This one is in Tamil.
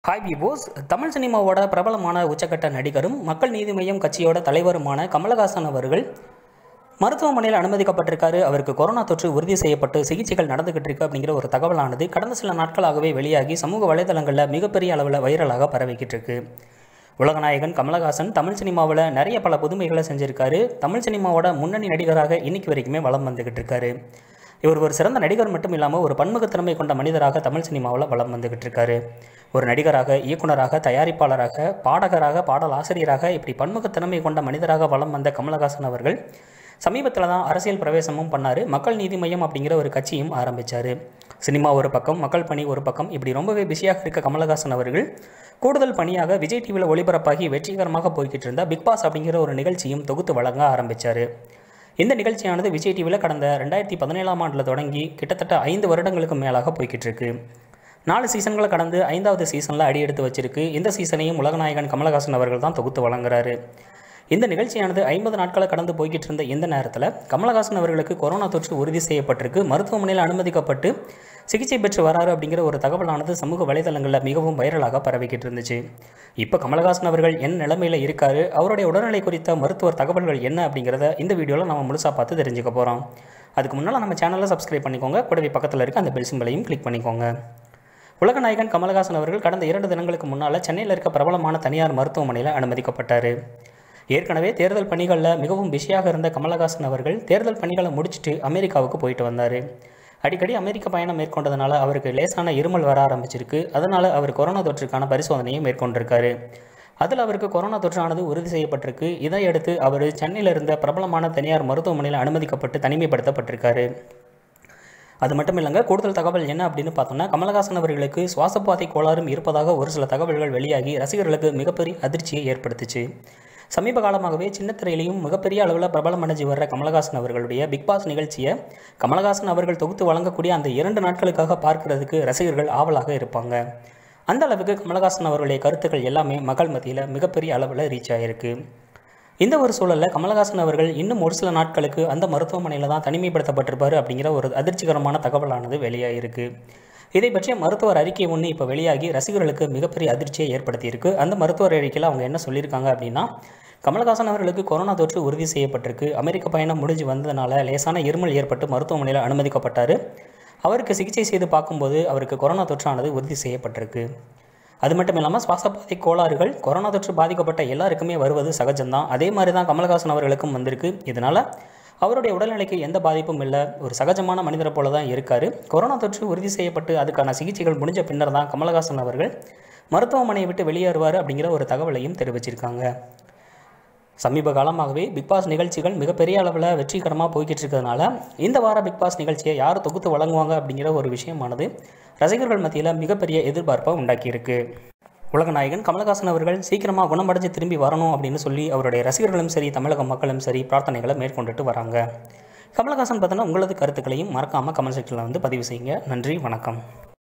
ஹாய் விபோஸ் தமிழ் சினிமாவோட பிரபலமான உச்சக்கட்ட நடிகரும் மக்கள் நீதி மய்யம் கட்சியோட தலைவருமான கமலஹாசன் அவர்கள் மருத்துவமனையில் அனுமதிக்கப்பட்டிருக்காரு அவருக்கு கொரோனா தொற்று உறுதி செய்யப்பட்டு சிகிச்சைகள் நடந்துகிட்டு இருக்கு அப்படிங்கிற ஒரு தகவலானது கடந்த சில நாட்களாகவே வெளியாகி சமூக வலைதளங்களில் மிகப்பெரிய அளவில் வைரலாக பரவிக்கிட்டு இருக்கு உலகநாயகன் கமலஹாசன் தமிழ் சினிமாவில் நிறைய பல புதுமைகளை செஞ்சிருக்காரு தமிழ் சினிமாவோட முன்னணி நடிகராக இன்னைக்கு வரைக்குமே வலம் வந்துகிட்டு இருக்காரு இவர் ஒரு சிறந்த நடிகர் மட்டும் இல்லாமல் ஒரு பன்முகத்திறமை கொண்ட மனிதராக தமிழ் சினிமாவில் வலம் வந்துகிட்டு இருக்காரு ஒரு நடிகராக இயக்குனராக தயாரிப்பாளராக பாடகராக பாடல் ஆசிரியராக இப்படி பன்முகத்திறமை கொண்ட மனிதராக வலம் வந்த கமலஹாசன் அவர்கள் சமீபத்தில் தான் அரசியல் பிரவேசமும் பண்ணார் மக்கள் நீதி மையம் அப்படிங்கிற ஒரு கட்சியும் ஆரம்பித்தார் சினிமா ஒரு பக்கம் மக்கள் பணி ஒரு பக்கம் இப்படி ரொம்பவே பிஸியாக இருக்க கமலஹாசன் அவர்கள் கூடுதல் பணியாக விஜய் டிவியில் ஒளிபரப்பாகி வெற்றிகரமாக போய்கிட்டு இருந்த பிக் பாஸ் அப்படிங்கிற ஒரு நிகழ்ச்சியும் தொகுத்து வழங்க ஆரம்பித்தார் இந்த நிகழ்ச்சியானது விஜய் டிவியில் கடந்த ரெண்டாயிரத்தி பதினேழாம் ஆண்டில் தொடங்கி கிட்டத்தட்ட ஐந்து வருடங்களுக்கு மேலாக போய்கிட்டு இருக்கு நாலு சீசன்களை கடந்து ஐந்தாவது சீசனில் அடி எடுத்து வச்சிருக்கு இந்த சீசனையும் உலகநாயகன் கமலஹாசன் அவர்கள் தான் தொகுத்து வழங்குறாரு இந்த நிகழ்ச்சியானது ஐம்பது நாட்களை கடந்து போய்கிட்டு இருந்த இந்த நேரத்தில் கமலஹாசன் அவர்களுக்கு கொரோனா தொற்று உறுதி செய்யப்பட்டிருக்கு மருத்துவமனையில் அனுமதிக்கப்பட்டு சிகிச்சை பெற்று வராரு அப்படிங்கிற ஒரு தகவலானது சமூக வலைதளங்களில் மிகவும் வைரலாக பரவிக்கிட்டு இருந்துச்சு இப்போ கமலஹாசன் அவர்கள் என்ன நிலைமையில் இருக்காரு அவருடைய உடல்நிலை குறித்த மருத்துவர் தகவல்கள் என்ன அப்படிங்கிறத இந்த வீடியோவில் நம்ம முழுசாக பார்த்து தெரிஞ்சுக்க போகிறோம் அதுக்கு முன்னால் நம்ம சேனலை சப்ஸ்கிரைப் பண்ணிக்கோங்க கூடவே பக்கத்தில் இருக்க அந்த பெல் சிம்பலையும் கிளிக் பண்ணிக்கோங்க உலகநாயகன் கமலஹாசன் அவர்கள் கடந்த இரண்டு தினங்களுக்கு முன்னால் சென்னையில் இருக்க பிரபலமான தனியார் மருத்துவமனையில் அனுமதிக்கப்பட்டார் ஏற்கனவே தேர்தல் பணிகளில் மிகவும் பிஸியாக இருந்த கமலஹாசன் அவர்கள் தேர்தல் பணிகளை முடிச்சுட்டு அமெரிக்காவுக்கு போயிட்டு வந்தார் அடிக்கடி அமெரிக்க பயணம் மேற்கொண்டதுனால அவருக்கு லேசான இருமல் வர ஆரம்பிச்சிருக்கு அதனால் அவர் கொரோனா தொற்றுக்கான பரிசோதனையை மேற்கொண்டிருக்காரு அதில் அவருக்கு கொரோனா தொற்றானது உறுதி செய்யப்பட்டிருக்கு இதையடுத்து அவர் சென்னையில் இருந்த பிரபலமான தனியார் மருத்துவமனையில் அனுமதிக்கப்பட்டு தனிமைப்படுத்தப்பட்டிருக்காரு அது மட்டும் இல்லைங்க கூடுதல் தகவல் என்ன அப்படின்னு பார்த்தோம்னா கமலஹாசன் அவர்களுக்கு சுவாசப்பாதை கோளாறும் இருப்பதாக ஒரு சில தகவல்கள் வெளியாகி ரசிகர்களுக்கு மிகப்பெரிய அதிர்ச்சியை ஏற்படுத்துச்சு சமீப காலமாகவே சின்னத்திரையிலையும் மிகப்பெரிய அளவில் பிரபலம் அடைஞ்சு வர்ற கமலஹாசன் அவர்களுடைய பிக் பாஸ் நிகழ்ச்சியை கமலஹாசன் அவர்கள் தொகுத்து வழங்கக்கூடிய அந்த இரண்டு நாட்களுக்காக பார்க்கறதுக்கு ரசிகர்கள் ஆவலாக இருப்பாங்க அந்த அளவுக்கு கமலஹாசன் அவர்களுடைய கருத்துக்கள் எல்லாமே மக்கள் மத்தியில் மிகப்பெரிய அளவில் ரீச் ஆகிருக்கு இந்த ஒரு சூழலில் கமலஹாசன் அவர்கள் இன்னும் ஒரு சில நாட்களுக்கு அந்த மருத்துவமனையில் தான் தனிமைப்படுத்தப்பட்டிருப்பார் அப்படிங்கிற ஒரு அதிர்ச்சிகரமான தகவலானது வெளியாகிருக்கு இதை பற்றிய மருத்துவர் அறிக்கை ஒன்று இப்போ வெளியாகி ரசிகர்களுக்கு மிகப்பெரிய அதிர்ச்சியை ஏற்படுத்தியிருக்கு அந்த மருத்துவர் அறிக்கையில் அவங்க என்ன சொல்லியிருக்காங்க அப்படின்னா கமலஹாசன் அவர்களுக்கு கொரோனா தொற்று உறுதி செய்யப்பட்டிருக்கு அமெரிக்க பயணம் முடிஞ்சு வந்ததுனால லேசான இருமல் ஏற்பட்டு மருத்துவமனையில் அனுமதிக்கப்பட்டார் அவருக்கு சிகிச்சை செய்து பார்க்கும்போது அவருக்கு கொரோனா தொற்றானது உறுதி செய்யப்பட்டிருக்கு அது மட்டும் இல்லாமல் சுவாசப்பாதை கோளாறுகள் கொரோனா தொற்று பாதிக்கப்பட்ட எல்லாருக்குமே வருவது சகஜம்தான் அதே மாதிரி தான் கமலஹாசன் அவர்களுக்கும் வந்திருக்கு இதனால் அவருடைய உடல்நிலைக்கு எந்த பாதிப்பும் இல்லை ஒரு சகஜமான மனிதரை போல தான் இருக்கார் கொரோனா தொற்று உறுதி செய்யப்பட்டு அதுக்கான சிகிச்சைகள் முடிஞ்ச பின்னர் தான் கமலஹாசன் அவர்கள் மருத்துவமனையை விட்டு வெளியேறுவார் அப்படிங்கிற ஒரு தகவலையும் தெரிவிச்சிருக்காங்க சமீப காலமாகவே பிக் பாஸ் நிகழ்ச்சிகள் மிகப்பெரிய அளவில் வெற்றிகரமாக போய்கிட்டு இருக்கிறதுனால இந்த வார பிக் பாஸ் நிகழ்ச்சியை யார் தொகுத்து வழங்குவாங்க அப்படிங்கிற ஒரு விஷயமானது ரசிகர்கள் மத்தியில் மிகப்பெரிய எதிர்பார்ப்பை உண்டாக்கியிருக்கு உலகநாயகன் கமலஹாசன் அவர்கள் சீக்கிரமாக குணமடைஞ்சு திரும்பி வரணும் அப்படின்னு சொல்லி அவருடைய ரசிகர்களும் சரி தமிழக மக்களும் சரி பிரார்த்தனைகளை மேற்கொண்டுட்டு வராங்க கமலஹாசன் பார்த்தோன்னா உங்களது கருத்துக்களையும் மறக்காமல் கமெண்ட் செக்ஷனில் வந்து பதிவு செய்யுங்க நன்றி வணக்கம்